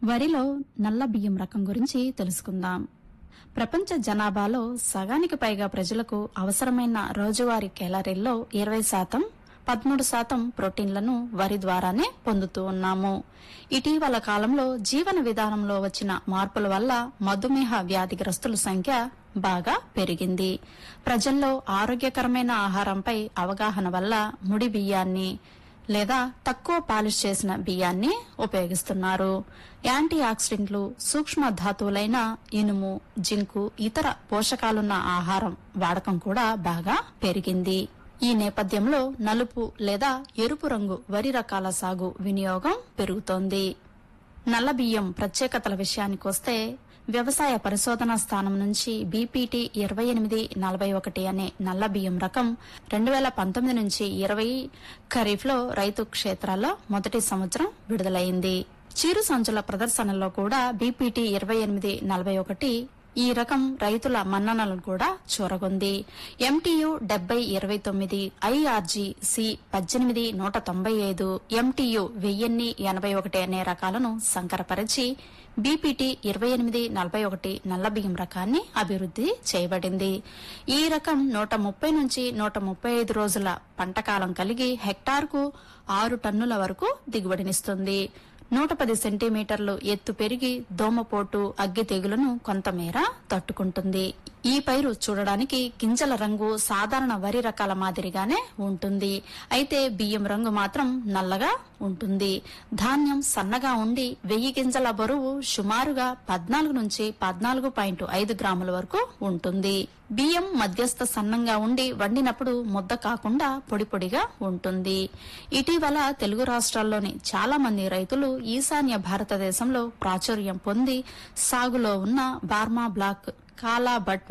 వరిలో నల్ల బియ్యం రకం గురించి తెలుసుకుందాం ప్రపంచ జనాభాలో సగానికి పైగా ప్రజలకు అవసరమైన రోజువారీ కేలరీల్లో ఇరవై శాతం పదమూడు శాతం ప్రోటీన్లను వరి ద్వారానే పొందుతూ ఉన్నాము ఇటీవల కాలంలో జీవన విధానంలో వచ్చిన మార్పుల వల్ల మధుమేహ వ్యాధిగ్రస్తుల సంఖ్య బాగా పెరిగింది ప్రజల్లో ఆరోగ్యకరమైన ఆహారంపై అవగాహన వల్ల ముడి బియ్యాన్ని లేదా తక్కువ పాలిష్ చేసిన బియ్యాన్ని ఉపయోగిస్తున్నారు యాంటీ ఆక్సిడెంట్లు సూక్ష్మ ధాతువులైన ఇనుము జింకు ఇతర పోషకాలున్న ఆహారం వాడకం కూడా బాగా పెరిగింది ఈ నేపథ్యంలో నలుపు లేదా ఎరుపు రంగు వరి రకాల సాగు వినియోగం పెరుగుతోంది నల్ల బియ్యం ప్రత్యేకతల విషయానికొస్తే వ్యవసాయ పరిశోధనా స్థానం నుంచి బీపీటీ ఇరవై ఎనిమిది నలభై ఒకటి అనే నల్ల బియ్యం రకం రెండు వేల పంతొమ్మిది నుంచి ఇరవై ఖరీఫ్లో రైతు క్షేత్రాల్లో మొదటి సంవత్సరం విడుదలైంది చిరు సంచుల ప్రదర్శనలో కూడా బీపీటీ ఇరవై ఎనిమిది నలభై ఒకటి ఈ రకం రైతుల మన్ననలను కూడా చూరగొంది ఎంటీయు డెబ్బై ఇరవై తొమ్మిది ఐఆర్జీ సి పద్దెనిమిది నూట తొంభై ఐదు ఎంటీయు వెయ్యిన్ని ఎనభై ఒకటి అనే రకాలను సంకరపరిచి బీపీటీ ఇరవై ఎనిమిది నలభై ఒకటి నల్లబియ్యం రకాన్ని అభివృద్ది చేయబడింది ఈ రకం నూట ముప్పై నుంచి నూట ముప్పై ఐదు రోజుల పంటకాలం కలిగి హెక్టార్కు ఆరు టన్నుల వరకు దిగుబడినిస్తుంది నూట పది సెంటీమీటర్లు ఎత్తు పెరిగి దోమపోటు అగ్గి తెగులను కొంతమేర తట్టుకుంటుంది ఈ పైరు చూడడానికి గింజల రంగు సాధారణ వరి రకాల మాదిరిగానే ఉంటుంది అయితే బియ్యం రంగు మాత్రం నల్లగా ఉంటుంది ధాన్యం సన్నగా ఉండి వెయ్యి గింజల బరువు సుమారుగా పద్నాలుగు నుంచి పద్నాలుగు పాయింట్ ఐదు గ్రాముల వరకు ఉంటుంది బియ్యం మధ్యస్థ సన్నంగా ఉండి వండినప్పుడు ముద్ద కాకుండా పొడి పొడిగా ఉంటుంది ఇటీవల తెలుగు రాష్ట్రాల్లోని చాలా మంది రైతులు ఈశాన్య భారతదేశంలో ప్రాచుర్యం పొంది సాగులో ఉన్న బార్మా బ్లాక్ కాలా బట్